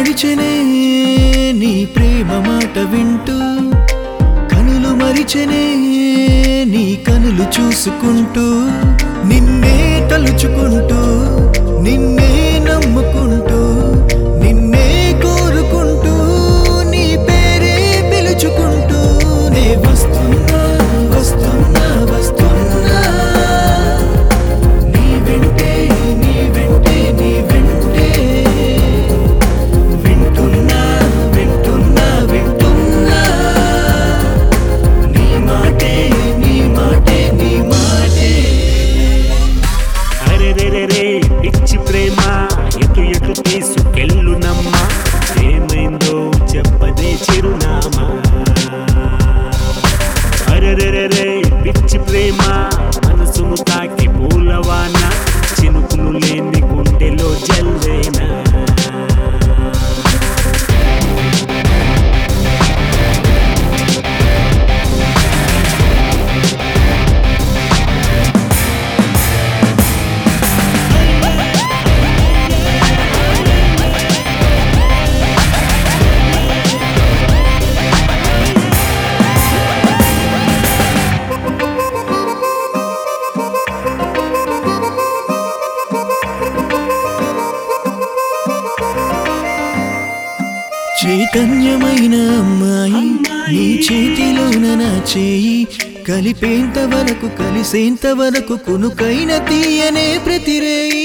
నడిచెనే నీ ప్రేమ మాట వింటూ కనులు మరిచెనే నీ కనులు చూసుకుంటూ నిన్నే తలుచుకుంటూ నిన్నే నమ్ముకుంటూ నిన్నే కోరుకుంటూ నీ పేరే పిలుచుకుంటూ నే వస్తున్నా వస్తున్నా వస్తున్నా నీ వెంటే నీ వెంటే నీ వెంటే వింటున్నా వింటున్నా వింటున్నా నీ మాటే నీ మాటే నీ మాటే అరే రే రే రే పిచ్చి ప్రేమ ఎటు ఎటు తీసుకెళ్ళునమ్మా ఏమైందో చెప్పదే చిరునామా అరే రే రే రే పిచ్చి ప్రేమ మనసును తాకి పూలవాన చినుకులు లేని గుండెలో జల్లేనా చైతన్యమైన అమ్మాయి నీ చేతిలోన నా చేయి కలిపేంత వరకు కలిసేంత వరకు కునుకైన తీయనే ప్రతిరేయి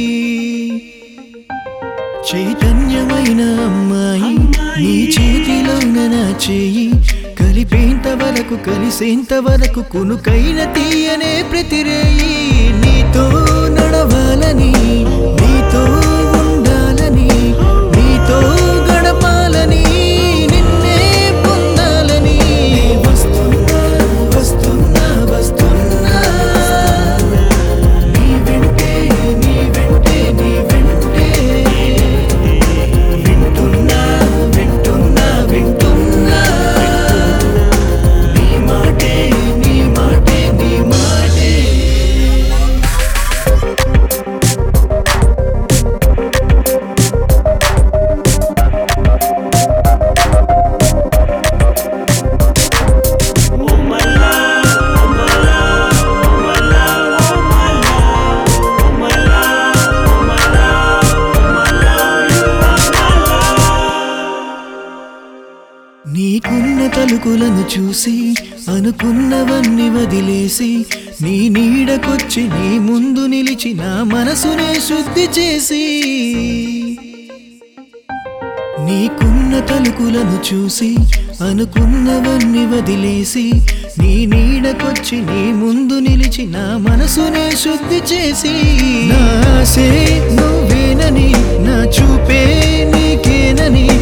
చైతన్యమైన అమ్మాయి నీ చేతిలోన నా చేయి కలిపేంత వరకు కలిసేంత వరకు కునుకైన తీయనే ప్రతిరేయి నీతో నడవాలని నీతో ఉండాలని నీతో గడపాలని నిన్నే పొందాలని వస్తున్నా వస్తున్నా వస్తున్నా నీ వెంటే నీ వెంటే నీ వెంటే వింటున్నా వింటున్నా వింటున్నా నీ మాటే నీ మాటే నీ మాటే నీకున్న తలుకులను చూసి అనుకున్నవన్నీ వదిలేసి నీ నీడకొచ్చి నీ ముందు నిలిచి నా మనసునే శుద్ధి చేసి నీకున్న తలుకులను చూసి అనుకున్నవన్నీ వదిలేసి నీ నీడకొచ్చి నీ ముందు నిలిచి నా మనసునే శుద్ధి చేసి నా ఆశే నువ్వేనని నా చూపే నీకేనని